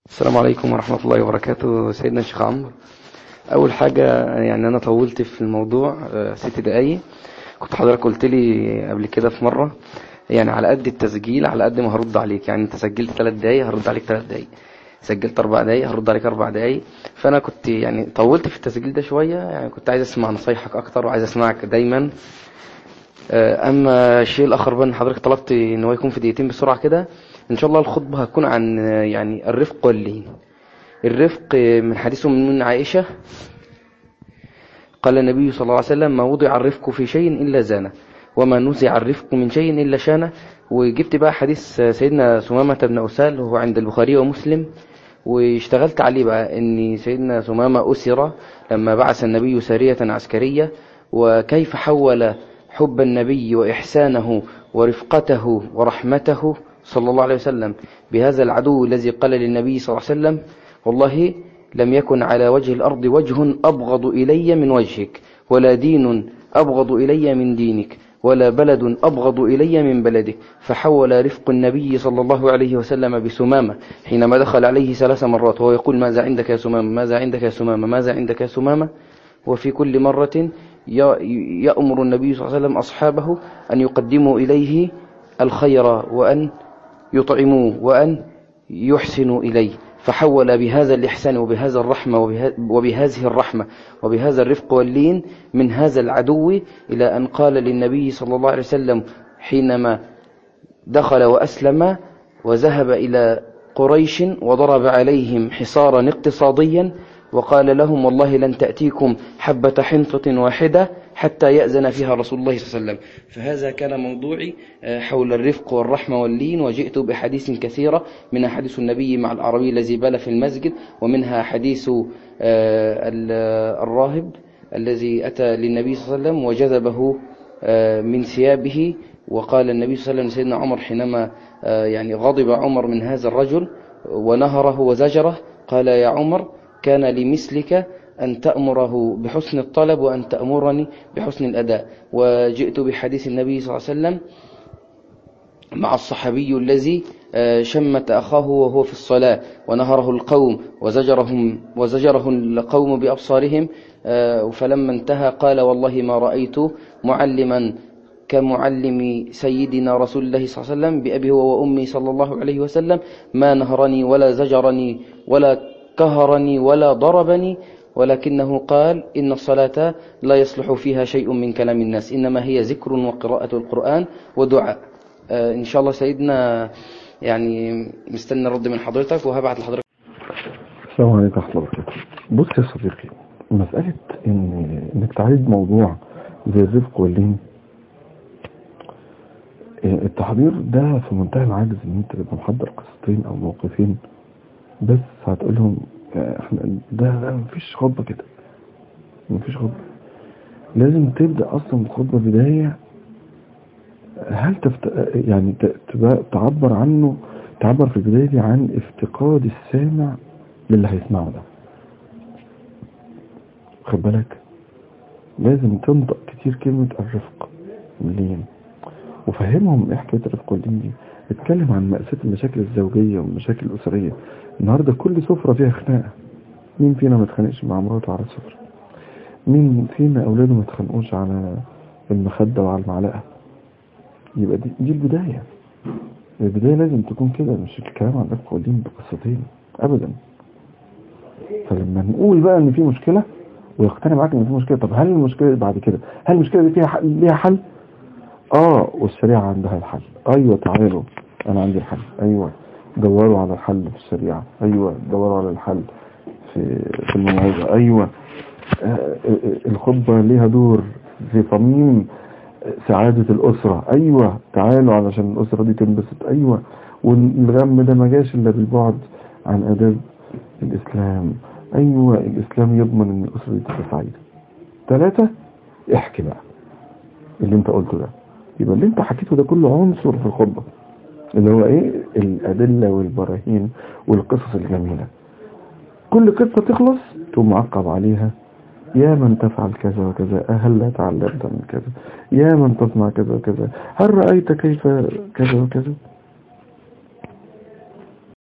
السلام عليكم ورحمة الله وبركاته سيدنا الشيخ عمرو أول حاجة يعني أنا طولت في الموضوع آه، ست دقايق كنت حضرتك قلت لي قبل كده في مرة يعني على قد التسجيل على قد ما هرد عليك يعني أنت سجلت ثلاث دقايق هرد عليك ثلاث دقايق سجلت أربع دقايق هرد عليك أربع دقايق فأنا كنت يعني طولت في التسجيل ده شوية يعني كنت عايز أسمع نصايحك أكتر وعايز أسمعك دايما آه، أما الشيء الآخر بقى إن حضرتك طلبت إن هو يكون في دقيقتين بسرعة كده إن شاء الله الخطبة هتكون عن آه، يعني الرفق واللين الرفق من حديث من عائشة قال النبي صلى الله عليه وسلم ما وضع الرفق في شيء إلا زانه وما نزع الرفق من شيء إلا شانه وجبت بقى حديث سيدنا سمامة بن أسال وهو عند البخاري ومسلم واشتغلت عليه بقى ان سيدنا سمامة أسر لما بعث النبي سارية عسكرية وكيف حول حب النبي وإحسانه ورفقته ورحمته صلى الله عليه وسلم بهذا العدو الذي قال للنبي صلى الله عليه وسلم والله لم يكن على وجه الأرض وجه أبغض إلي من وجهك ولا دين أبغض إلي من دينك ولا بلد أبغض إلي من بلدك فحول رفق النبي صلى الله عليه وسلم بسمامة حينما دخل عليه ثلاث مرات وهو يقول ماذا عندك يا سمامة ماذا عندك يا سمامة ماذا عندك يا سمامة وفي كل مرة ي- يأمر النبي صلى الله عليه وسلم أصحابه أن يقدموا إليه الخير وأن يطعموه وأن يحسنوا إليه فحول بهذا الإحسان وبهذا الرحمة وبه- وبهذه الرحمة وبهذا الرفق واللين من هذا العدو إلى أن قال للنبي صلى الله عليه وسلم حينما دخل وأسلم وذهب إلى قريش وضرب عليهم حصارا اقتصاديا وقال لهم والله لن تأتيكم حبة حنطة واحدة حتى يأذن فيها رسول الله صلى الله عليه وسلم فهذا كان موضوعي آه، حول الرفق والرحمة واللين وجئت بحديث كثيرة منها حديث النبي مع الأعرابي الذي بال في المسجد ومنها حديث آه، ال- الراهب الذي أتى للنبي صلى الله عليه وسلم وجذبه آه، من ثيابه وقال النبي صلى الله عليه وسلم لسيدنا عمر حينما آه، يعني غضب عمر من هذا الرجل ونهره وزجره قال يا عمر كان لمثلك أن تأمره بحسن الطلب وأن تأمرني بحسن الأداء وجئت بحديث النبي صلى الله عليه وسلم مع الصحابي الذي آه، شمت أخاه وهو في الصلاة ونهره القوم وزجرهم وزجره القوم بأبصارهم آه، فلما انتهى قال والله ما رأيت معلما كمعلم سيدنا رسول الله صلى الله عليه وسلم بأبي هو وأمي صلى الله عليه وسلم ما نهرني ولا زجرني ولا كهرني ولا ضربني ولكنه قال إن الصلاة لا يصلح فيها شيء من كلام الناس إنما هي ذكر وقراءة القرآن ودعاء آه، إن شاء الله سيدنا يعني مستني الرد من حضرتك وهبعت لحضرتك السلام عليكم ورحمة الله وبركاته بص يا صديقي مسألة إن إنك تعالج موضوع زي الرفق واللين إيه، التحضير ده في منتهى العجز إن أنت تبقى محضر قصتين أو موقفين بس هتقول لهم آه، إحنا ده ده مفيش خطبة كده مفيش خطبة لازم تبدأ أصلا الخطبة بداية هل تفت... يعني ت... تبقى- تعبر عنه تعبر في البداية دي عن افتقاد السامع للي هيسمعه ده خد بالك لازم تنطق كتير كلمة الرفق واللين وفهمهم ايه حكاية الرفق واللين دي اتكلم عن مأساة المشاكل الزوجية والمشاكل الأسرية النهاردة كل سفرة فيها خناقة مين فينا ما اتخانقش مع مراته على السفرة مين فينا أولاده ما اتخانقوش على المخدة وعلى المعلقة يبقى دي, دي البداية البداية لازم تكون كده مش الكلام عن الرفق واللين بقصتين أبدا فلما نقول بقى ان في مشكلة ويقتنع معاك ان في مشكلة طب هل المشكلة اللي بعد كده هل المشكلة دي فيها حل ليها حل اه والشريعة عندها الحل ايوه تعالوا انا عندي الحل ايوه دوروا على الحل في الشريعة ايوه دوروا على الحل في في الموعظة ايوه آه الخطبة ليها دور في صميم سعادة الأسرة أيوة تعالوا علشان الأسرة دي تنبسط أيوة والغم ده ما جاش إلا بالبعد عن آداب الإسلام أيوة الإسلام يضمن إن الأسرة دي تبقى سعيدة ثلاثة احكي بقى اللي أنت قلته ده يبقى اللي أنت حكيته ده كله عنصر في الخطبة اللي هو إيه الأدلة والبراهين والقصص الجميلة كل قصة تخلص تقوم معقب عليها يا من تفعل كذا وكذا هل لا تعلمت من كذا يا من تصنع كذا وكذا هل رأيت كيف كذا وكذا